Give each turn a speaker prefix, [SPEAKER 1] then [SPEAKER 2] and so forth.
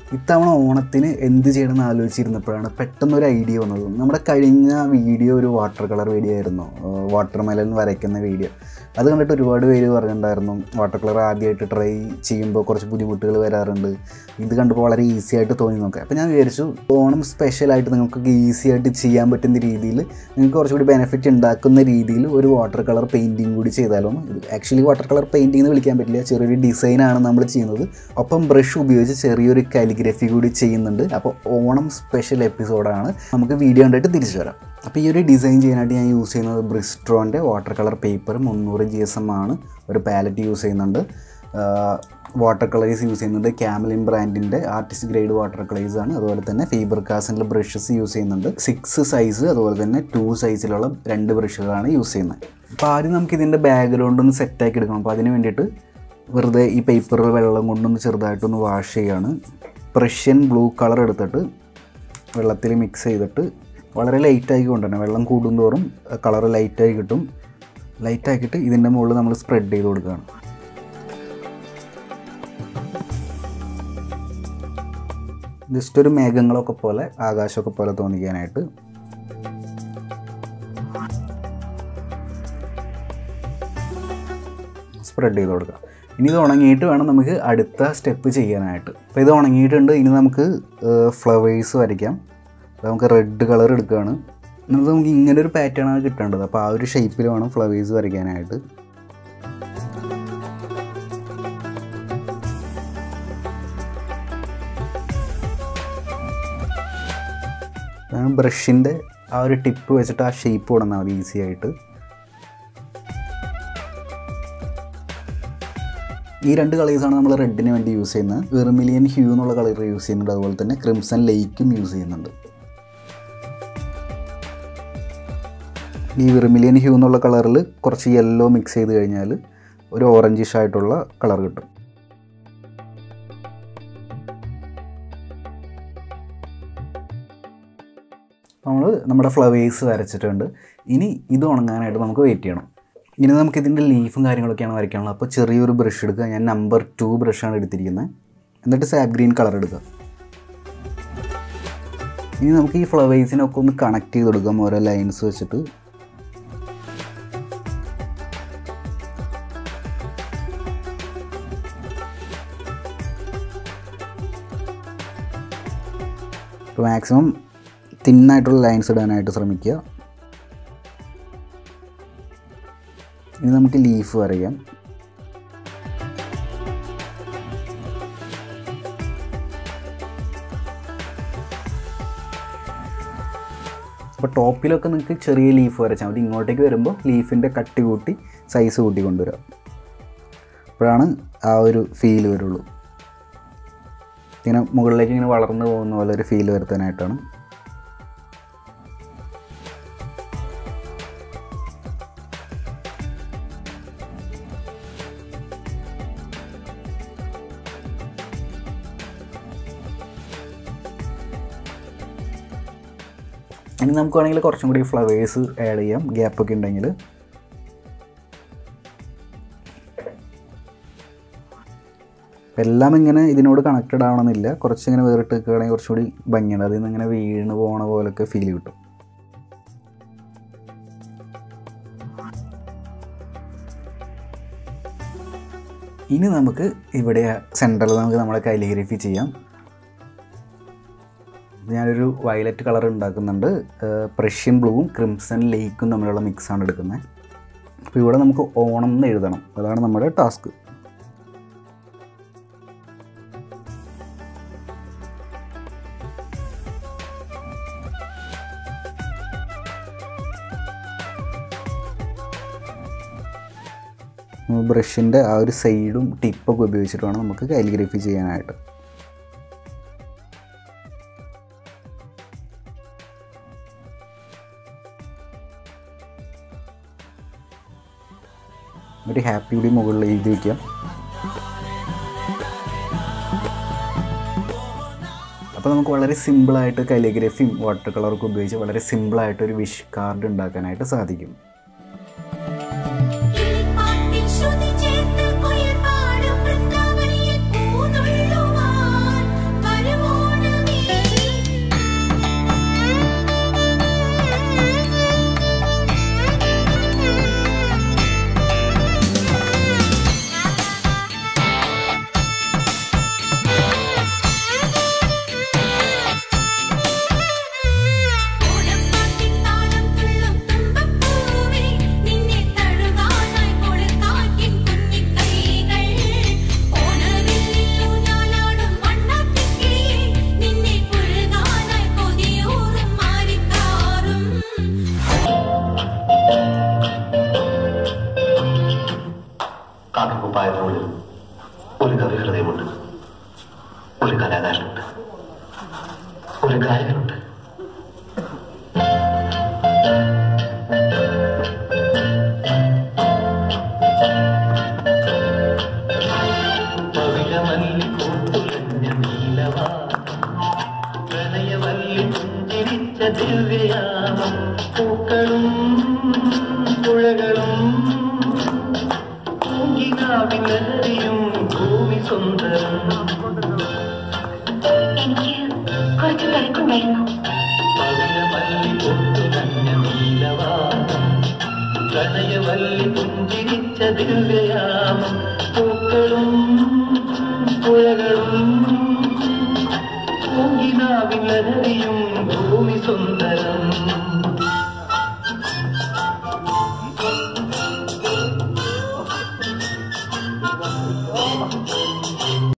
[SPEAKER 1] ഇത്തവണ ഓണത്തിന് എന്ത് ചെയ്യണമെന്ന് ആലോചിച്ചിരുന്നപ്പോഴാണ് പെട്ടെന്നൊരു ഐഡിയ വന്നത് നമ്മുടെ കഴിഞ്ഞ വീഡിയോ ഒരു വാട്ടർ കളർ വീഡിയോ ആയിരുന്നു വാട്ടർ മെലൻ വരയ്ക്കുന്ന വീഡിയോ അത് കണ്ടിട്ട് ഒരുപാട് പേര് പറഞ്ഞിട്ടുണ്ടായിരുന്നു വാട്ടർ കളർ ആദ്യമായിട്ട് ട്രൈ ചെയ്യുമ്പോൾ കുറച്ച് ബുദ്ധിമുട്ടുകൾ വരാറുണ്ട് ഇത് കണ്ടപ്പോൾ വളരെ ഈസി ആയിട്ട് തോന്നി നോക്കാം അപ്പോൾ ഞാൻ വിചാരിച്ചു ഓണം സ്പെഷ്യലായിട്ട് നിങ്ങൾക്ക് ഈസി ആയിട്ട് ചെയ്യാൻ പറ്റുന്ന രീതിയിൽ നിങ്ങൾക്ക് കുറച്ചുകൂടി ബെനിഫിറ്റ് ഉണ്ടാക്കുന്ന രീതിയിൽ ഒരു വാട്ടർ കളർ പെയിൻറ്റിങ് കൂടി ചെയ്താലോ ഇത് ആക്ച്വലി വാട്ടർ കളർ പെയിൻറ്റിംഗ് എന്ന് വിളിക്കാൻ പറ്റില്ല ചെറിയൊരു ഡിസൈനാണ് നമ്മൾ ചെയ്യുന്നത് ഒപ്പം ബ്രഷ് ഉപയോഗിച്ച് ചെറിയൊരു കാലിഗ്രഫി കൂടി ചെയ്യുന്നുണ്ട് അപ്പോൾ ഓണം സ്പെഷ്യൽ എപ്പിസോഡാണ് നമുക്ക് വീഡിയോ കണ്ടിട്ട് തിരിച്ചു വരാം അപ്പോൾ ഈ ഒരു ഡിസൈൻ ചെയ്യാനായിട്ട് ഞാൻ യൂസ് ചെയ്യുന്നത് ബ്രിസ്ട്രോൻ്റെ വാട്ടർ കളർ പേപ്പർ മുന്നൂറ് ജി എസ് എം ആണ് ഒരു പാലറ്റ് യൂസ് ചെയ്യുന്നുണ്ട് വാട്ടർ കളേഴ്സ് യൂസ് ചെയ്യുന്നുണ്ട് ക്യാമലിൻ ബ്രാൻഡിൻ്റെ ആർട്ടിസ്റ്റ് ഗ്രേഡ് വാട്ടർ കളേഴ്സ് ആണ് അതുപോലെ തന്നെ ഫീബർ കാസിൻ്റെ ബ്രഷസ് യൂസ് ചെയ്യുന്നുണ്ട് സിക്സ് സൈസ് അതുപോലെ തന്നെ ടു സൈസിലുള്ള രണ്ട് ബ്രഷുകളാണ് യൂസ് ചെയ്യുന്നത് അപ്പോൾ ആദ്യം നമുക്ക് ഇതിൻ്റെ ബാക്ക്ഗ്രൗണ്ട് ഒന്ന് സെറ്റാക്കി എടുക്കണം അപ്പോൾ അതിന് വേണ്ടിയിട്ട് വെറുതെ ഈ പേപ്പറിൽ വെള്ളം കൊണ്ടൊന്ന് ചെറുതായിട്ടൊന്ന് വാഷ് ചെയ്യാണ് പ്രഷ്യൻ ബ്ലൂ കളർ എടുത്തിട്ട് വെള്ളത്തിൽ മിക്സ് ചെയ്തിട്ട് വളരെ ലൈറ്റായി കൊണ്ടുതന്നെ വെള്ളം കൂടുന്തോറും കളർ ലൈറ്റായി കിട്ടും ലൈറ്റാക്കിയിട്ട് ഇതിൻ്റെ മുകളിൽ നമ്മൾ സ്പ്രെഡ് ചെയ്ത് കൊടുക്കുകയാണ് ജസ്റ്റ് ഒരു മേഘങ്ങളൊക്കെ പോലെ ആകാശമൊക്കെ പോലെ തോന്നിക്കാനായിട്ട് സ്പ്രെഡ് ചെയ്ത് കൊടുക്കുക ഇനി ഇത് ഉണങ്ങിയിട്ട് വേണം നമുക്ക് അടുത്ത സ്റ്റെപ്പ് ചെയ്യാനായിട്ട് അപ്പോൾ ഇത് ഉണങ്ങിയിട്ടുണ്ട് ഇനി നമുക്ക് ഫ്ലവേഴ്സ് വരയ്ക്കാം അപ്പോൾ നമുക്ക് റെഡ് കളർ എടുക്കുകയാണ് എന്നിട്ട് നമുക്ക് ഇങ്ങനെ ഒരു പാറ്റേൺ ആണ് കിട്ടേണ്ടത് അപ്പോൾ ആ ഒരു ഷേപ്പിൽ വേണം ഫ്ലവേഴ്സ് വരയ്ക്കാനായിട്ട് ബ്രഷിൻ്റെ ആ ഒരു ടിപ്പ് വെച്ചിട്ട് ആ ഷേപ്പ് കൊടുന്നാൽ മതി ഈസി ആയിട്ട് ഈ രണ്ട് കളേഴ്സാണ് നമ്മൾ റെഡിന് വേണ്ടി യൂസ് ചെയ്യുന്നത് വെർമിലിയൻ ഹ്യൂ എന്നുള്ള കളർ യൂസ് ചെയ്യുന്നുണ്ട് അതുപോലെ തന്നെ ക്രിംസൺ ലേക്കും യൂസ് ചെയ്യുന്നുണ്ട് ഈ വെർമിലിയൻ ഹ്യൂ എന്നുള്ള കളറിൽ കുറച്ച് യെല്ലോ മിക്സ് ചെയ്ത് കഴിഞ്ഞാൽ ഒരു ഓറഞ്ചിഷ് ആയിട്ടുള്ള കളർ കിട്ടും നമ്മൾ നമ്മുടെ ഫ്ലവേഴ്സ് വരച്ചിട്ടുണ്ട് ഇനി ഇത് ഉണങ്ങാനായിട്ട് നമുക്ക് വെയിറ്റ് ചെയ്യണം ഇനി നമുക്ക് ഇതിൻ്റെ ലീഫും കാര്യങ്ങളൊക്കെയാണ് വരയ്ക്കാനുള്ളത് അപ്പോൾ ചെറിയൊരു ബ്രഷ് എടുക്കുക ഞാൻ നമ്പർ ടു ബ്രഷാണ് എടുത്തിരിക്കുന്നത് എന്നിട്ട് സാബ് ഗ്രീൻ കളർ എടുക്കുക ഇനി നമുക്ക് ഈ ഫ്ലവേഴ്സിനൊക്കെ ഒന്ന് കണക്ട് ചെയ്ത് കൊടുക്കാം ഓരോ ലൈൻസ് വെച്ചിട്ട് അപ്പോൾ മാക്സിമം തിന്നായിട്ടുള്ള ലൈൻസ് ഇടാനായിട്ട് ശ്രമിക്കുക ഇനി നമുക്ക് ലീഫ് വരയ്ക്കാം അപ്പോൾ ടോപ്പിലൊക്കെ നിങ്ങൾക്ക് ചെറിയ ലീഫ് വരച്ചാൽ മതി ഇങ്ങോട്ടേക്ക് വരുമ്പോൾ ലീഫിൻ്റെ കട്ടി കൂട്ടി സൈസ് കൂട്ടി കൊണ്ടുവരിക അപ്പോഴാണ് ആ ഒരു ഫീൽ വരുള്ളൂ ഇങ്ങനെ മുകളിലേക്ക് ഇങ്ങനെ വളർന്നു പോകുന്ന പോലെ ഒരു ഫീൽ വരുത്താനായിട്ടാണ് ഇനി നമുക്ക് വേണമെങ്കിൽ കുറച്ചും കൂടി ഫ്ലവേഴ്സ് ആഡ് ചെയ്യാം ഗ്യാപ്പൊക്കെ ഉണ്ടെങ്കിൽ എല്ലാം ഇങ്ങനെ ഇതിനോട് കണക്റ്റഡ് ആവണമെന്നില്ല കുറച്ചിങ്ങനെ വേറിട്ട് നിൽക്കുകയാണെങ്കിൽ കുറച്ചുകൂടി ഭംഗിയാണ് അതിൽ നിന്ന് ഇങ്ങനെ വീണ് പോണ പോലൊക്കെ ഫീൽ കിട്ടും ഇനി നമുക്ക് ഇവിടെ സെൻറ്ററിൽ നമുക്ക് നമ്മുടെ കൈലിഗ്രഫി ചെയ്യാം ഞാനൊരു വയലറ്റ് കളർ ഉണ്ടാക്കുന്നുണ്ട് പ്രഷ്യൻ ബ്ലൂവും ക്രിംസൺ ലേക്കും തമ്മിലുള്ള മിക്സാണ് എടുക്കുന്നത് അപ്പോൾ ഇവിടെ നമുക്ക് ഓണം എന്ന് എഴുതണം അതാണ് നമ്മുടെ ടാസ്ക് ബ്രഷിൻ്റെ ആ ഒരു സൈഡും ടിപ്പൊക്കെ ഉപയോഗിച്ചിട്ട് വേണം നമുക്ക് കാലിഗ്രഫി ചെയ്യാനായിട്ട് ഒരു ഹാപ്പി കൂടി മുകളിൽ എഴുതി വയ്ക്കാം അപ്പോൾ നമുക്ക് വളരെ സിമ്പിളായിട്ട് കലിഗ്രഫിയും വാട്ടർ കളറൊക്കെ ഉപയോഗിച്ച് വളരെ സിമ്പിളായിട്ട് ഒരു വിഷ് കാർഡ് ഉണ്ടാക്കാനായിട്ട് സാധിക്കും
[SPEAKER 2] പാട്ടിൻ ശ്രുതി ചേർത്ത് കുയിൽ പാടും വൃന്ദാവനിയിൽ പൂതുള്ളുവാൻ വരുവാൻ പൂക്കളും പുഴകളും പൂങ്കിനാവിലരിയും ഭൂമി സുന്ദരം
[SPEAKER 3] എനിക്ക് കുറച്ച് തിരക്കുണ്ടായിരുന്നു
[SPEAKER 2] പവിഴമല്ലി പൊട്ടു നഞ്ഞ നീലവാനം പ്രണയവല്ലി പുഞ്ചിരിച്ച ദിവ്യയാമം പൂക്കളും പുഴകളും പൂങ്കിനാവിലരിയും ഭൂമി സുന്ദരം